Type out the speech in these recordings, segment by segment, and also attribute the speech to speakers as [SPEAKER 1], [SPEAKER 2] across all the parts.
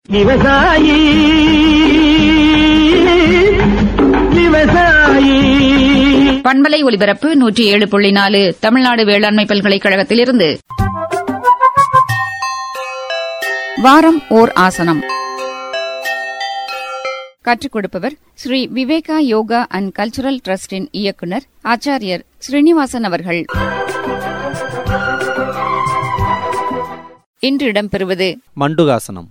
[SPEAKER 1] விவசாயி விவசாயி
[SPEAKER 2] பண்பலை ஒலிபரப்பு நூற்றி ஏழு புள்ளி நாலு தமிழ்நாடு வேளாண்மை பல்கலைக்கழகத்திலிருந்து வாரம் ஓர் ஆசனம் கற்றுக் கொடுப்பவர் ஸ்ரீ விவேகா யோகா அண்ட் கல்ச்சுரல் டிரஸ்டின் இயக்குனர் ஆச்சாரியர் ஸ்ரீனிவாசன் அவர்கள் இன்று இடம்பெறுவது
[SPEAKER 3] மண்டுகாசனம்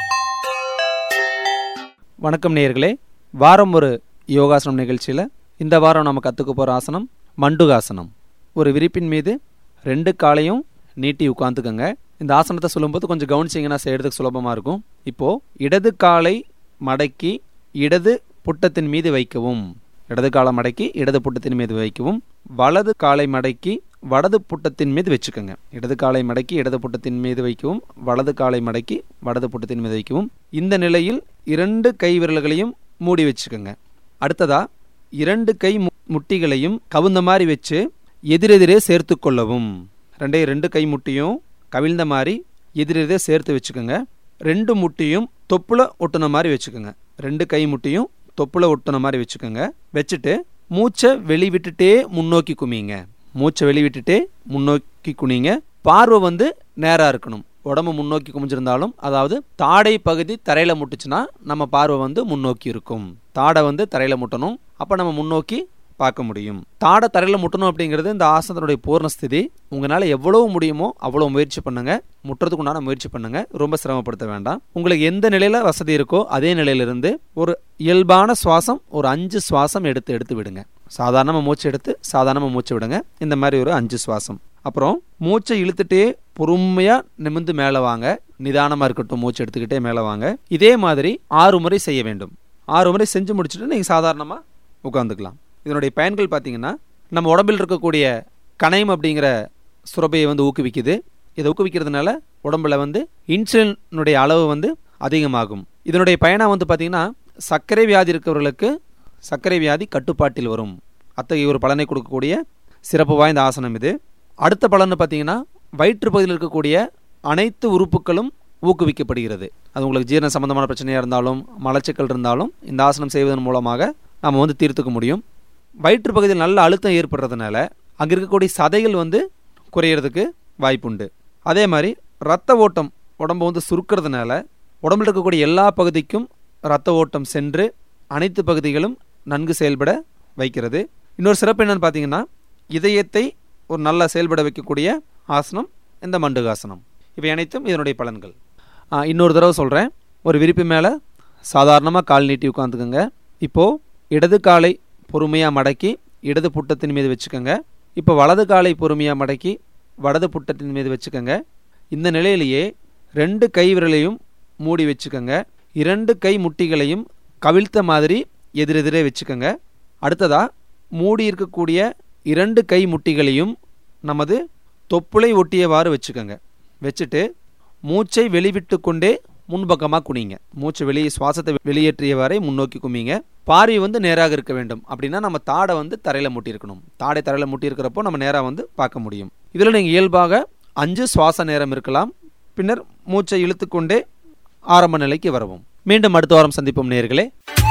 [SPEAKER 3] வணக்கம் நேயர்களே வாரம் ஒரு யோகாசனம் நிகழ்ச்சியில் இந்த வாரம் நம்ம கற்றுக்க போகிற ஆசனம் மண்டுகாசனம் ஒரு விரிப்பின் மீது ரெண்டு காலையும் நீட்டி உட்காந்துக்கங்க இந்த ஆசனத்தை சொல்லும்போது கொஞ்சம் கவனிச்சிங்கன்னா செய்கிறதுக்கு சுலபமாக இருக்கும் இப்போது இடது காலை மடக்கி இடது புட்டத்தின் மீது வைக்கவும் இடது காலை மடக்கி இடது புட்டத்தின் மீது வைக்கவும் வலது காலை மடக்கி வலது புட்டத்தின் மீது வச்சுக்கோங்க இடது காலை மடக்கி இடது புட்டத்தின் மீது வைக்கவும் வலது காலை மடக்கி வலது புட்டத்தின் மீது வைக்கவும் இந்த நிலையில் இரண்டு கை விரல்களையும் மூடி வச்சுக்கோங்க அடுத்ததா இரண்டு கை மு- முட்டிகளையும் கவுந்த மாதிரி வச்சு எதிரெதிரே சேர்த்து கொள்ளவும் ரெண்டே ரெண்டு கை முட்டியும் கவிழ்ந்த மாதிரி எதிரெதிரே சேர்த்து வச்சுக்கோங்க ரெண்டு முட்டியும் தொப்புல ஒட்டுன மாதிரி வச்சுக்கோங்க ரெண்டு கை முட்டியும் தொப்புல ஒட்டுன மாதிரி வச்சுக்கோங்க வச்சுட்டு மூச்சை வெளி விட்டுட்டே முன்னோக்கி குமிங்க மூச்சை வெளி விட்டுட்டே முன்னோக்கி குனிங்க பார்வை வந்து நேரா இருக்கணும் உடம்பு முன்னோக்கி குமிஞ்சிருந்தாலும் அதாவது தாடை பகுதி தரையில முட்டுச்சுன்னா நம்ம பார்வை வந்து முன்னோக்கி இருக்கும் தாடை வந்து தரையில முட்டணும் அப்ப நம்ம முன்னோக்கி பார்க்க முடியும் தாடை தரையில முட்டணும் அப்படிங்கிறது இந்த ஆசனத்தினுடைய பூர்ண ஸ்திதி உங்களால எவ்வளவு முடியுமோ அவ்வளவு முயற்சி பண்ணுங்க முட்டுறதுக்கு உண்டான முயற்சி பண்ணுங்க ரொம்ப சிரமப்படுத்த வேண்டாம் உங்களுக்கு எந்த நிலையில வசதி இருக்கோ அதே நிலையிலிருந்து ஒரு இயல்பான சுவாசம் ஒரு அஞ்சு சுவாசம் எடுத்து எடுத்து விடுங்க சாதாரணமா மூச்சு எடுத்து சாதாரணமா மூச்சு விடுங்க இந்த மாதிரி ஒரு அஞ்சு சுவாசம் அப்புறம் மூச்சை இழுத்துட்டே பொறுமையா நிமிந்து மேலே வாங்க நிதானமா இருக்கட்டும் மூச்சு எடுத்துக்கிட்டே மேலே வாங்க இதே மாதிரி ஆறு முறை செய்ய வேண்டும் ஆறு முறை செஞ்சு முடிச்சுட்டு நீங்க சாதாரணமா உட்காந்துக்கலாம் இதனுடைய பயன்கள் பார்த்தீங்கன்னா நம்ம உடம்பில் இருக்கக்கூடிய கணையம் அப்படிங்கிற சுரப்பையை வந்து ஊக்குவிக்குது இதை ஊக்குவிக்கிறதுனால உடம்புல வந்து இன்சுலினுடைய அளவு வந்து அதிகமாகும் இதனுடைய பயணம் வந்து பார்த்தீங்கன்னா சர்க்கரை வியாதி இருக்கிறவர்களுக்கு சர்க்கரை வியாதி கட்டுப்பாட்டில் வரும் அத்தகைய ஒரு பலனை கொடுக்கக்கூடிய சிறப்பு வாய்ந்த ஆசனம் இது அடுத்த பலன்னு பார்த்தீங்கன்னா வயிற்று பகுதியில் இருக்கக்கூடிய அனைத்து உறுப்புகளும் ஊக்குவிக்கப்படுகிறது அது உங்களுக்கு ஜீரண சம்பந்தமான பிரச்சனையாக இருந்தாலும் மலச்சிக்கல் இருந்தாலும் இந்த ஆசனம் செய்வதன் மூலமாக நாம் வந்து தீர்த்துக்க முடியும் வயிற்று பகுதியில் நல்ல அழுத்தம் ஏற்படுறதுனால அங்கே இருக்கக்கூடிய சதைகள் வந்து குறையிறதுக்கு வாய்ப்புண்டு அதே மாதிரி ரத்த ஓட்டம் உடம்பு வந்து சுருக்கிறதுனால உடம்புல இருக்கக்கூடிய எல்லா பகுதிக்கும் ரத்த ஓட்டம் சென்று அனைத்து பகுதிகளும் நன்கு செயல்பட வைக்கிறது இன்னொரு சிறப்பு என்னன்னு பார்த்தீங்கன்னா இதயத்தை ஒரு நல்ல செயல்பட வைக்கக்கூடிய ஆசனம் இந்த மண்டுகாசனம் இவை அனைத்தும் இதனுடைய பலன்கள் ஆ, இன்னொரு தடவை சொல்கிறேன் ஒரு விரிப்பு மேலே சாதாரணமாக கால் நீட்டி உட்காந்துக்கோங்க இப்போது இடது காலை பொறுமையாக மடக்கி இடது புட்டத்தின் மீது வச்சுக்கோங்க இப்போ வலது காலை பொறுமையாக மடக்கி வலது புட்டத்தின் மீது வச்சுக்கோங்க இந்த நிலையிலேயே ரெண்டு கை விரலையும் மூடி வச்சுக்கோங்க இரண்டு கை முட்டிகளையும் கவிழ்த்த மாதிரி எதிரெதிரே வச்சுக்கோங்க அடுத்ததா மூடி இருக்கக்கூடிய இரண்டு கை முட்டிகளையும் நமது தொப்புளை ஒட்டியவாறு வச்சுக்கோங்க வச்சுட்டு மூச்சை வெளிவிட்டு கொண்டே முன்பக்கமாக குனிங்க மூச்சு வெளியே சுவாசத்தை வெளியேற்றியவாறே முன்னோக்கி குமிங்க பார்வை வந்து நேராக இருக்க வேண்டும் அப்படின்னா நம்ம தாடை வந்து தரையில் முட்டி இருக்கணும் தாடை தரையில் முட்டி இருக்கிறப்போ நம்ம நேராக வந்து பார்க்க முடியும் இதில் நீங்கள் இயல்பாக அஞ்சு சுவாச நேரம் இருக்கலாம் பின்னர் மூச்சை இழுத்துக்கொண்டே ஆரம்ப நிலைக்கு வரவும் மீண்டும் அடுத்த வாரம் சந்திப்போம் நேயர்களே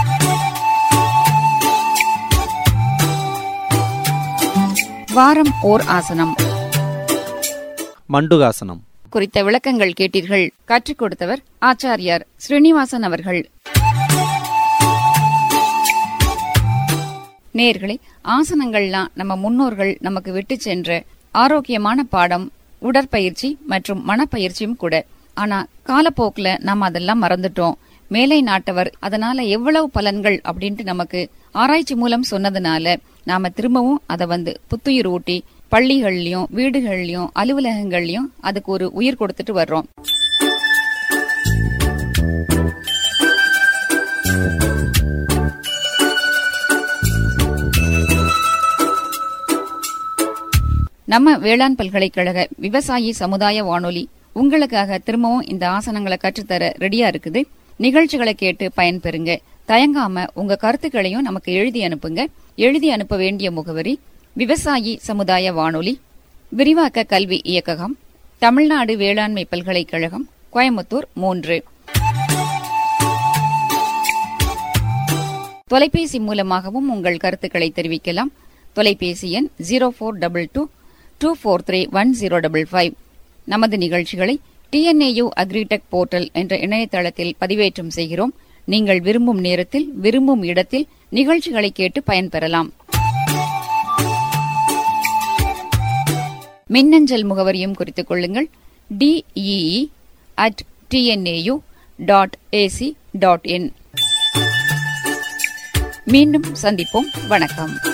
[SPEAKER 2] வாரம் ஓர் ஆசனம்
[SPEAKER 3] மண்டுகாசனம்
[SPEAKER 2] குறித்த விளக்கங்கள் கேட்டீர்கள் கற்றுக் கொடுத்தவர் ஆச்சாரியார் ஸ்ரீனிவாசன் அவர்கள் நேர்களே ஆசனங்கள்லாம் நம்ம முன்னோர்கள் நமக்கு விட்டு சென்ற ஆரோக்கியமான பாடம் உடற்பயிற்சி மற்றும் மனப்பயிற்சியும் கூட ஆனா காலப்போக்குல நாம அதெல்லாம் மறந்துட்டோம் மேலை நாட்டவர் அதனால எவ்வளவு பலன்கள் அப்படின்ட்டு நமக்கு ஆராய்ச்சி மூலம் சொன்னதுனால நாம திரும்பவும் அதை வந்து புத்துயிர் ஊட்டி பள்ளிகள்லயும் வீடுகள்லயும் அலுவலகங்கள்லயும் அதுக்கு ஒரு உயிர் கொடுத்துட்டு வர்றோம் நம்ம வேளாண் பல்கலைக்கழக விவசாயி சமுதாய வானொலி உங்களுக்காக திரும்பவும் இந்த ஆசனங்களை கற்றுத்தர ரெடியா இருக்குது நிகழ்ச்சிகளை கேட்டு பயன்பெறுங்க தயங்காம உங்க கருத்துக்களையும் நமக்கு எழுதி அனுப்புங்க எழுதி அனுப்ப வேண்டிய முகவரி விவசாயி சமுதாய வானொலி விரிவாக்க கல்வி இயக்ககம் தமிழ்நாடு வேளாண்மை பல்கலைக்கழகம் கோயம்புத்தூர் மூன்று தொலைபேசி மூலமாகவும் உங்கள் கருத்துக்களை தெரிவிக்கலாம் தொலைபேசி எண் zero four double two two four three one zero double five நமது நிகழ்ச்சிகளை டிஎன்ஏயு அக்ரிடெக் போர்ட்டல் என்ற இணையதளத்தில் பதிவேற்றம் செய்கிறோம் நீங்கள் விரும்பும் நேரத்தில் விரும்பும் இடத்தில் நிகழ்ச்சிகளை கேட்டு பயன்பெறலாம் மின்னஞ்சல் முகவரியும் குறித்துக் கொள்ளுங்கள் DEE at TNAU dot AC dot in மீண்டும் சந்திப்போம் வணக்கம்